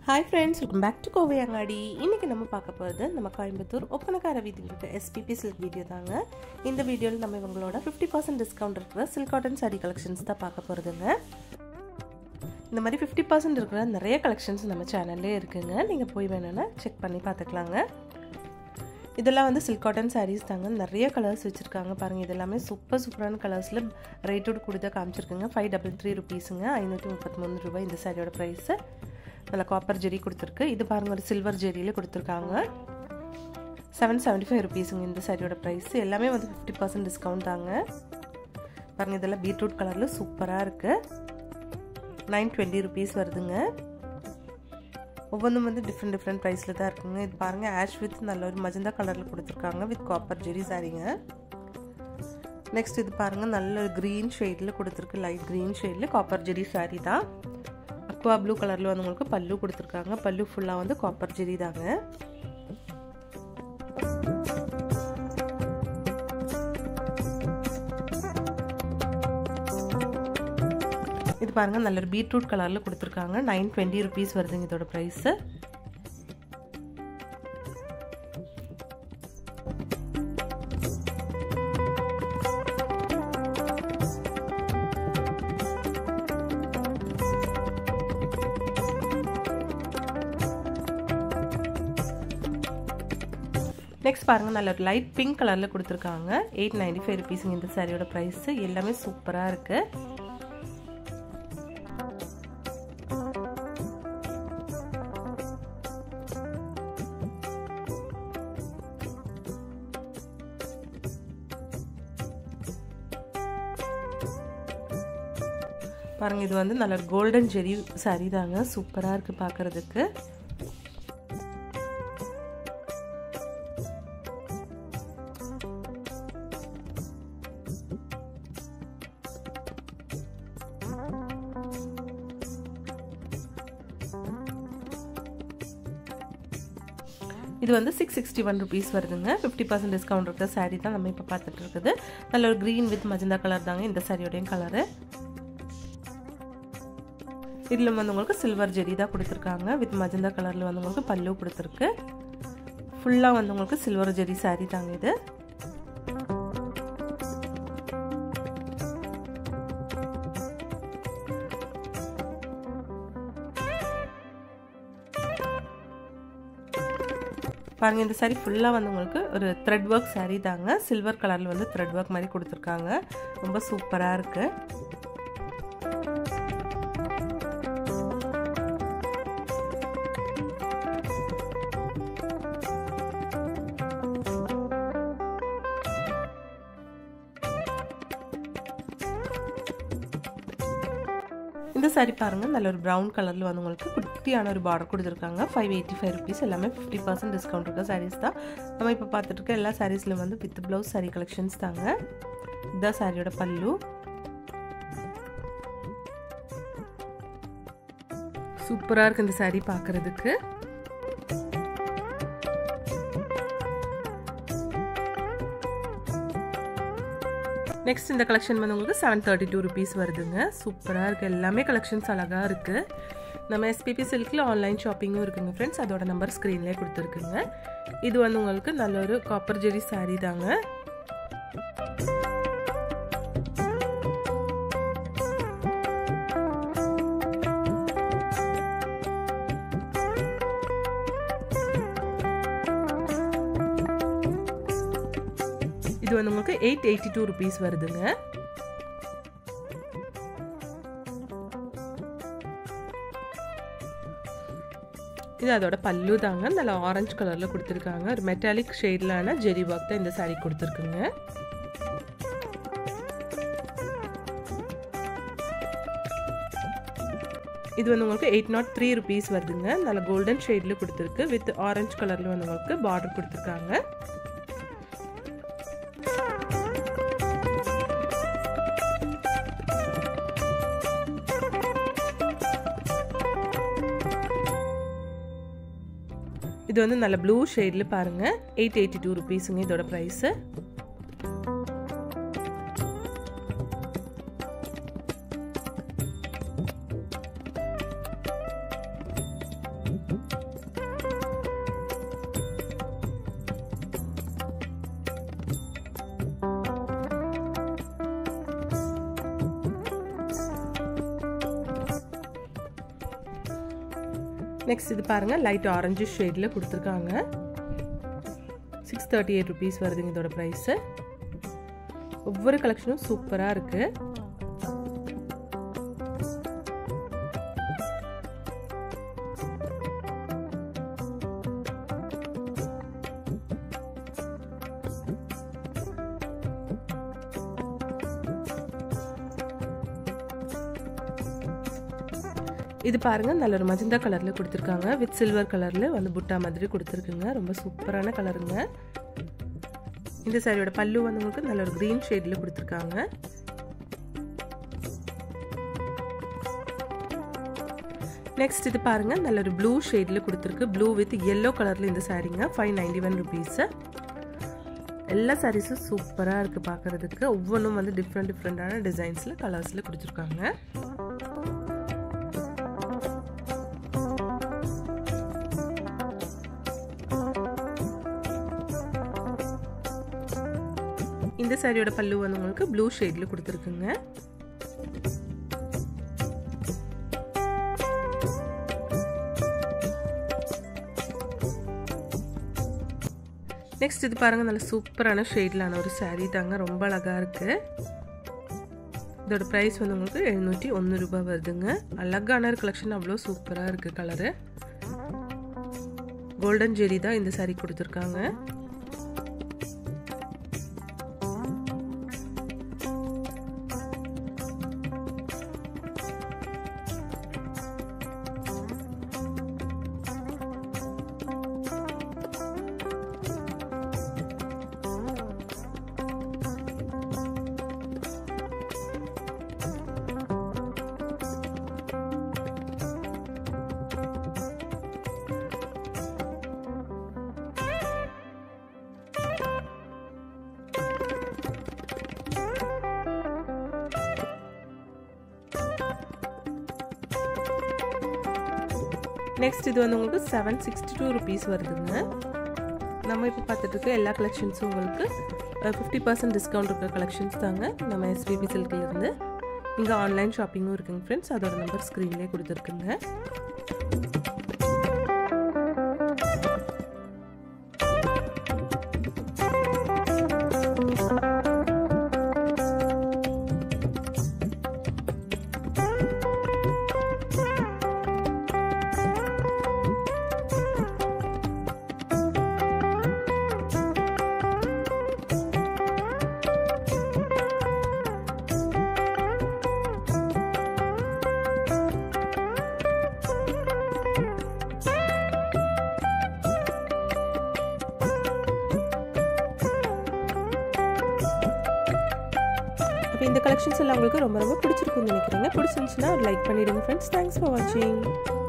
hi friends welcome back to Kovai Angadi இன்றைக்கி நம்ம பார்க்க போகிறது நம்ம கோயம்புத்தூர் ஒப்பனக்கார வீதியில் இருக்க எஸ்பிபி சில்க் வீடியோ தாங்க இந்த வீடியோவில் நம்ம இவங்களோட ஃபிஃப்டி பர்சன்ட் டிஸ்கவுண்ட் இருக்கிற சில்க் காட்டன் சாரீ கலெக்ஷன்ஸ் தான் பார்க்க போகிறதுங்க இந்த மாதிரி ஃபிஃப்டி பர்சன்ட் இருக்கிற நிறைய கலெக்ஷன்ஸ் நம்ம சேனல்லே இருக்குங்க நீங்கள் போய் வேணும்னா செக் பண்ணி பார்த்துக்கலாங்க இதெல்லாம் வந்து சில்க் காட்டன் சாரீஸ் தாங்க நிறைய கலர்ஸ் வச்சுருக்காங்க பாருங்கள் இதெல்லாமே சூப்பர் சூப்பரான கலர்ஸில் ரேட்டோடு கூட தான் காமிச்சிருக்குங்க ஃபைவ் டபுள் த்ரீ ருபீஸுங்க ஐநூற்றி முப்பத்தி மூணு ரூபாய் இந்த சாரியோட ப்ரைஸு நல்ல காப்பர் ஜெரி கொடுத்துருக்கு இது பாருங்கள் ஒரு சில்வர் ஜெரியில் கொடுத்துருக்காங்க செவன் செவன்ட்டி ஃபைவ் ருபீஸுங்க இந்த சாரியோட ப்ரைஸ் எல்லாமே வந்து ஃபிஃப்டி பர்சன்ட் டிஸ்கவுண்ட் தாங்க பாருங்கள் இதெல்லாம் பீட்ரூட் கலரில் சூப்பராக இருக்குது நைன் டுவெண்ட்டி ருபீஸ் வருதுங்க ஒவ்வொன்றும் வந்து டிஃப்ரெண்ட் டிஃப்ரெண்ட் ப்ரைஸில் தான் இருக்குங்க இது பாருங்கள் ஆஷ் வித் நல்ல ஒரு மஜந்தா கலரில் கொடுத்துருக்காங்க வித் காப்பர் ஜெரி சாரிங்க நெக்ஸ்ட் இது பாருங்கள் நல்ல ஒரு க்ரீன் ஷேடில் கொடுத்துருக்கு லைட் க்ரீன் ஷேடில் காப்பர் ஜெரி சாரி தான் அக்வா ப்ளூ கலரில் வந்து உங்களுக்கு பல்லு கொடுத்துருக்காங்க பல்லு ஃபுல்லாக வந்து காப்பர் ஜெரி தாங்க இது பாருங்கள் நல்ல ஒரு பீட்ரூட் கலரில் கொடுத்துருக்காங்க நைன் டுவெண்ட்டி ருபீஸ் வருதுங்க இதோட ப்ரைஸு நெக்ஸ்ட் பாருங்கள் நல்ல ஒரு லைட் பிங்க் கலரில் கொடுத்துருக்காங்க எயிட் நைன்டி ஃபைவ் ருபீஸுங்க இந்த சாரியோட ப்ரைஸு எல்லாமே சூப்பராக இருக்குது பாருங்கள் இது வந்து நல்ல கோல்டன் ஜெரி சாரி தாங்க சூப்பராக இருக்குது பார்க்குறதுக்கு இது வந்து சிக்ஸ் சிக்ஸ்டி ஒன் ருபீஸ் வருதுங்க ஃபிஃப்டி பர்சன்ட் டிஸ்கவுண்ட் இருக்கிற சாரீ தான் நம்ம இப்போ பார்த்துட்டு இருக்குது நல்ல ஒரு க்ரீன் வித் மஜந்தா கலர் தாங்க இந்த சாரியோடையும் கலரு இதில் வந்து உங்களுக்கு சில்வர் ஜெரி தான் கொடுத்துருக்காங்க வித் மஜந்தா கலரில் வந்து உங்களுக்கு பல்லு கொடுத்துருக்கு ஃபுல்லாக வந்து உங்களுக்கு சில்வர் ஜெரி சாரீ தாங்க இது பாருங்கள் இந்த சாரீ ஃபுல்லாக வந்து உங்களுக்கு ஒரு த்ரெட் ஒர்க் சாரீ தாங்க சில்வர் கலரில் வந்து த்ரெட் ஒர்க் மாதிரி கொடுத்துருக்காங்க ரொம்ப சூப்பராக இருக்குது இந்த சாரி பாருங்கள் நல்ல ஒரு ப்ரௌன் கலரில் வந்து உங்களுக்கு குட்டியான ஒரு பார்டர் கொடுத்துருக்காங்க ஃபைவ் எயிட்டி ஃபைவ் ருபீஸ் எல்லாமே ஃபிஃப்டி பர்சன்ட் டிஸ்கவுண்ட் இருக்க சாரீஸ் தான் நம்ம இப்போ பார்த்துட்டு இருக்க எல்லா சாரீஸ்லையும் வந்து வித் ப்ளவுஸ் சாரீ கலெக்ஷன்ஸ் தாங்க இதுதான் சாரியோட பல்லு சூப்பராக இருக்குது இந்த சாரீ பார்க்குறதுக்கு நெக்ஸ்ட் இந்த கலெக்ஷன் வந்து உங்களுக்கு செவன் தேர்ட்டி டூ ருபீஸ் வருதுங்க சூப்பராக இருக்குது எல்லாமே கலெக்ஷன்ஸ் அழகாக இருக்குது நம்ம எஸ்பிபி சில்கில் ஆன்லைன் ஷாப்பிங்கும் இருக்குங்க ஃப்ரெண்ட்ஸ் அதோட நம்பர் ஸ்க்ரீன்லேயே கொடுத்துருக்குங்க இது வந்து உங்களுக்கு நல்ல ஒரு காப்பர் ஜெரி சாரீ தாங்க இது வந்து உங்களுக்கு எயிட் எயிட்டி டூ ருபீஸ் வருதுங்க இது அதோட பல்லு தாங்க நல்ல ஆரஞ்சு கலரில் கொடுத்துருக்காங்க ஒரு மெட்டாலிக் ஷேட்லான ஜெரி ஒர்க் தான் இந்த சாரீ கொடுத்துருக்குங்க இது வந்து உங்களுக்கு எயிட் நாட் த்ரீ ருபீஸ் வருதுங்க நல்ல கோல்டன் ஷேடில் கொடுத்துருக்கு வித் ஆரஞ்சு கலரில் வந்து உங்களுக்கு பார்டர் கொடுத்துருக்காங்க இது வந்து நல்ல ப்ளூ ஷேடில் பாருங்கள் எயிட் எயிட்டி டூ ருபீஸுங்க இதோட ப்ரைஸு நெக்ஸ்ட் இது பாருங்கள் லைட் ஆரஞ்சு ஷேடில் கொடுத்துருக்காங்க சிக்ஸ் தேர்ட்டி எயிட் ருபீஸ் வருதுங்க இதோட ப்ரைஸு ஒவ்வொரு கலெக்ஷனும் சூப்பராக இருக்குது இது பாருங்கள் நல்ல ஒரு மஜந்தா கலரில் கொடுத்துருக்காங்க வித் சில்வர் கலரில் வந்து புட்டா மாதிரி கொடுத்துருக்குங்க ரொம்ப சூப்பரான கலருங்க இந்த சாரியோட பல்லு வந்து உங்களுக்கு நல்ல ஒரு க்ரீன் ஷேடில் கொடுத்துருக்காங்க நெக்ஸ்ட் இது பாருங்கள் நல்ல ஒரு ப்ளூ ஷேடில் கொடுத்துருக்கு ப்ளூ வித் எல்லோ கலரில் இந்த சாரீங்க ஃபைவ் நைன்டி ஒன் ருபீஸு எல்லா சாரீஸும் சூப்பராக இருக்குது பார்க்குறதுக்கு ஒவ்வொன்றும் வந்து டிஃப்ரெண்ட் டிஃப்ரெண்ட்டான டிசைன்ஸில் கலர்ஸில் கொடுத்துருக்காங்க இந்த சாரியோட பல்லு வந்து உங்களுக்கு ப்ளூ ஷேடில் கொடுத்துருக்குங்க நெக்ஸ்ட் இது பாருங்கள் நல்ல சூப்பரான ஷேட்லான ஒரு சாரீ தாங்க ரொம்ப அழகாக இருக்குது இதோட ப்ரைஸ் வந்து உங்களுக்கு எழுநூற்றி ஒன்று ரூபாய் வருதுங்க அழகான கலெக்ஷன் அவ்வளோ சூப்பராக இருக்குது கலரு கோல்டன் ஜெரி தான் இந்த சாரீ கொடுத்துருக்காங்க நெக்ஸ்ட் இது வந்து உங்களுக்கு செவன் சிக்ஸ்டி டூ ருபீஸ் வருதுங்க நம்ம இப்போ பார்த்துட்டு இருக்க எல்லா கலெக்ஷன்ஸும் உங்களுக்கு ஃபிஃப்டி பர்சன்ட் டிஸ்கவுண்ட் இருக்கிற கலெக்ஷன்ஸ் தாங்க நம்ம எஸ்பிபி சில்கிலேருந்து இங்கே ஆன்லைன் ஷாப்பிங்கும் இருக்குங்க ஃப்ரெண்ட்ஸ் அதோட நம்பர் ஸ்க்ரீன்லேயே கொடுத்துருக்குங்க இப்போ இந்த கலெக்ஷன்ஸ் எல்லாம் உங்களுக்கு ரொம்ப ரொம்ப பிடிச்சிருக்கும்னு நினைக்கிறேங்க பிடிச்சிருந்துச்சுன்னா ஒரு லைக் பண்ணிவிடுங்க ஃப்ரெண்ட்ஸ் தேங்க்ஸ் ஃபார் வாட்சிங்